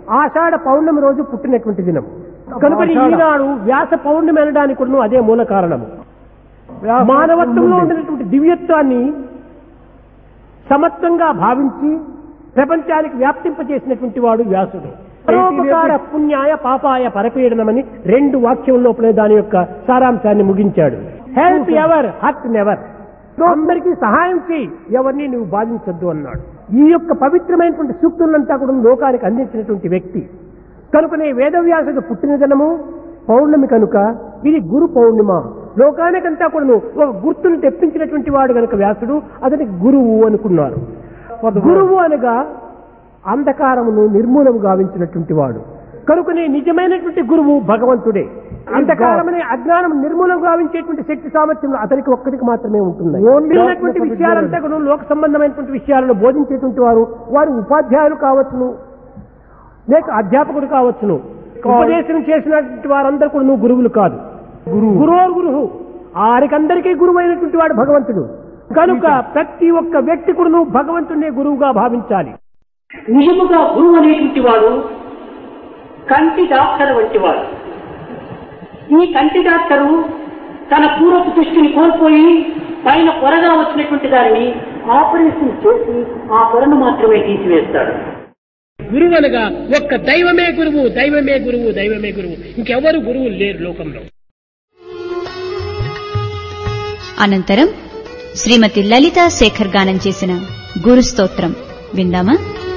ఆషాఢ పౌర్ణమి రోజు పుట్టినటువంటి దినం కనుక ఆషాఢ. ఈనాడు వ్యాస పౌర్ణమి అనడానికి కూడా అదే మూల కారణము మానవత్వంలో ఉండినటువంటి దివ్యత్వాన్ని సమత్వంగా భావించి ప్రపంచానికి వ్యాప్తింపజేసినటువంటి వాడు వ్యాసుడు పరోపకార పుణ్యాయ పాపాయ పరపీడనమని రెండు వాక్యం లోపలే దాని యొక్క సారాంశాన్ని ముగించాడు హెల్ప్ ఎవర్ హర్ట్ నెవర్ అందరికీ సహాయం చేయి ఎవరిని నువ్వు బాధించొద్దు అన్నాడు ఈ యొక్క పవిత్రమైనటువంటి సూక్తులంతా కూడా లోకానికి అందించినటువంటి వ్యక్తి కనుకనే వేదవ్యాసుడు పుట్టిన దినము పౌర్ణమి కనుక ఇది గురు పౌర్ణిమ లోకానికంతా కూడా ఒక గుర్తును తెప్పించినటువంటి వాడు కనుక వ్యాసుడు అతనికి గురువు అనుకున్నారు గురువు అనగా అంధకారమును నిర్మూలము గావించినటువంటి వాడు కనుకనే నిజమైనటువంటి గురువు భగవంతుడే అంధకారమనే అజ్ఞానం నిర్మూలం గావించేటువంటి శక్తి సామర్థ్యం అతనికి ఒక్కడికి మాత్రమే ఉంటుంది Only ఉన్నటువంటి ఆత్మకు విషయాలంతా కూడా లోక సంబంధమైనటువంటి విషయాలను బోధించేటువంటి వారు వారు ఉపాధ్యాయులు కావచ్చును లేక అధ్యాపకుడు కావచ్చును ఉపదేశం చేసినటువంటి వారందరూ కూడా నువ్వు గురువులు కాదు గురువు. గురువు గురువు ఆరికందరికీ గురువు అయినటువంటి వాడు భగవంతుడు కనుక ప్రతి ఒక్క వ్యక్తి కూడా నువ్వు భగవంతుడినే గురువుగా భావించాలి నిజముగా గురువు అనేటువంటి వాడు కంటి డాక్టర్ వంటి వాడు ఈ కంటి డాక్టరు తన పూర్వపు దృష్టిని కోల్పోయి పైన పొరగా వచ్చినటువంటి దానిని ఆపరేషన్ చేసి ఆ పొరను మాత్రమే తీసివేస్తాడు గురువు అనగా ఒక్క దైవమే గురువు దైవమే గురువు దైవమే గురువు ఇంకెవరు గురువులు లేరు లోకంలో అనంతరం శ్రీమతి లలితా శేఖర్ గానం చేసిన గురు స్తోత్రం విందామా